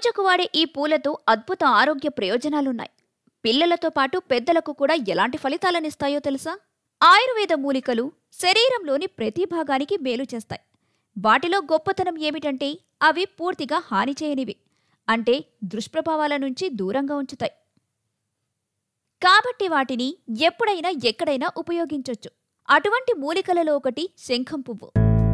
పూజకు వాడే ఈ పూలతో అద్భుత ఆరోగ్య ప్రయోజనాలున్నాయి పిల్లలతో పాటు పెద్దలకు కూడా ఎలాంటి ఫలితాలనిస్తాయో తెలుసా ఆయుర్వేద మూలికలు శరీరంలోని ప్రతి భాగానికి మేలు చేస్తాయి వాటిలో గొప్పతనం ఏమిటంటే అవి పూర్తిగా హాని చేయనివి అంటే దుష్ప్రభావాల నుంచి దూరంగా ఉంచుతాయి కాబట్టి వాటిని ఎప్పుడైనా ఎక్కడైనా ఉపయోగించొచ్చు అటువంటి మూలికలలో ఒకటి శంఖం పువ్వు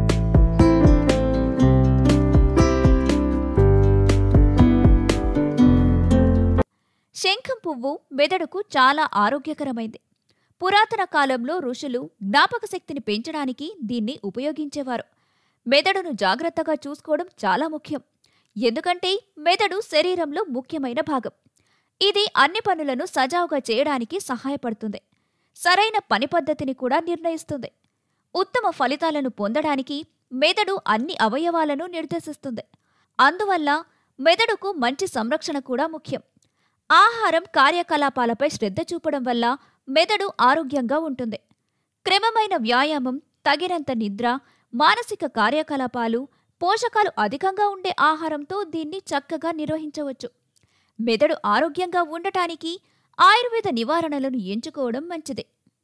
శంఖం పువ్వు మెదడుకు చాలా ఆరోగ్యకరమైంది పురాతన కాలంలో ఋషులు జ్ఞాపక శక్తిని పెంచడానికి దీన్ని ఉపయోగించేవారు మెదడును జాగ్రత్తగా చూసుకోవడం చాలా ముఖ్యం ఎందుకంటే మెదడు శరీరంలో ముఖ్యమైన భాగం ఇది అన్ని పనులను సజావుగా చేయడానికి సహాయపడుతుంది సరైన పని పద్ధతిని కూడా నిర్ణయిస్తుంది ఉత్తమ ఫలితాలను పొందడానికి మెదడు అన్ని అవయవాలను నిర్దేశిస్తుంది అందువల్ల మెదడుకు మంచి సంరక్షణ కూడా ముఖ్యం ఆహారం కార్యకలాపాలపై శ్రద్ధ చూపడం వల్ల మెదడు ఆరోగ్యంగా ఉంటుంది క్రమమైన వ్యాయామం తగినంత నిద్ర మానసిక కార్యకలాపాలు పోషకాలు అధికంగా ఉండే ఆహారంతో దీన్ని చక్కగా నిర్వహించవచ్చు మెదడు ఆరోగ్యంగా ఉండటానికి ఆయుర్వేద నివారణలను ఎంచుకోవడం మంచిది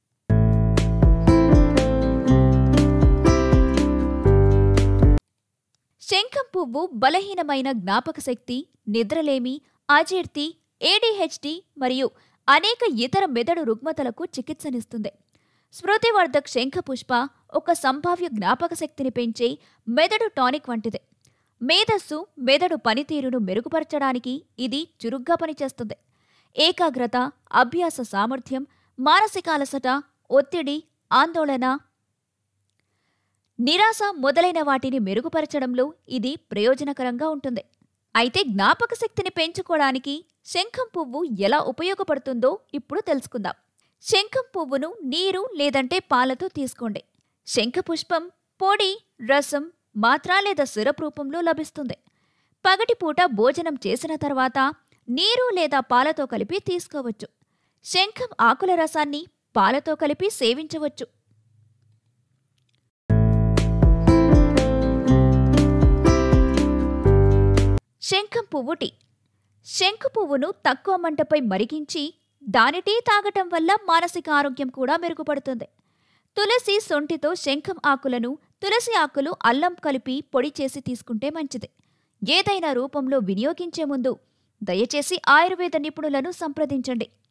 శంఖం పువ్వు బలహీనమైన జ్ఞాపక శక్తి నిద్రలేమి అజీర్తి ఏడీహెచ్డి మరియు అనేక ఇతర మెదడు రుగ్మతలకు చికిత్సనిస్తుంది స్మృతివర్ధక్ శంఖ పుష్ప ఒక సంభావ్య జ్ఞాపక శక్తిని పెంచే మెదడు టానిక్ వంటిది మేధస్సు మెదడు పనితీరును మెరుగుపరచడానికి ఇది చురుగ్గా పనిచేస్తుంది ఏకాగ్రత అభ్యాస సామర్థ్యం మానసిక అలసట ఒత్తిడి ఆందోళన నిరాశ మొదలైన వాటిని మెరుగుపరచడంలో ఇది ప్రయోజనకరంగా ఉంటుంది అయితే జ్ఞాపక శక్తిని పెంచుకోవడానికి శంఖం పువ్వు ఎలా ఉపయోగపడుతుందో ఇప్పుడు తెలుసుకుందాం శంఖం పువ్వును నీరు లేదంటే పాలతో తీసుకోండి శంఖ పుష్పం పొడి రసం మాత్ర లేదా సిరప్ రూపంలో లభిస్తుంది పగటిపూట భోజనం చేసిన తర్వాత నీరు లేదా పాలతో కలిపి తీసుకోవచ్చు శంఖం ఆకుల రసాన్ని పాలతో కలిపి సేవించవచ్చు శంఖం పువ్వు టీ శంఖు పువ్వును తక్కువ మంటపై మరిగించి దాని టీ తాగటం వల్ల మానసిక ఆరోగ్యం కూడా మెరుగుపడుతుంది తులసి సొంటితో శంఖం ఆకులను తులసి ఆకులు అల్లం కలిపి పొడి చేసి తీసుకుంటే మంచిది ఏదైనా రూపంలో వినియోగించే ముందు దయచేసి ఆయుర్వేద నిపుణులను సంప్రదించండి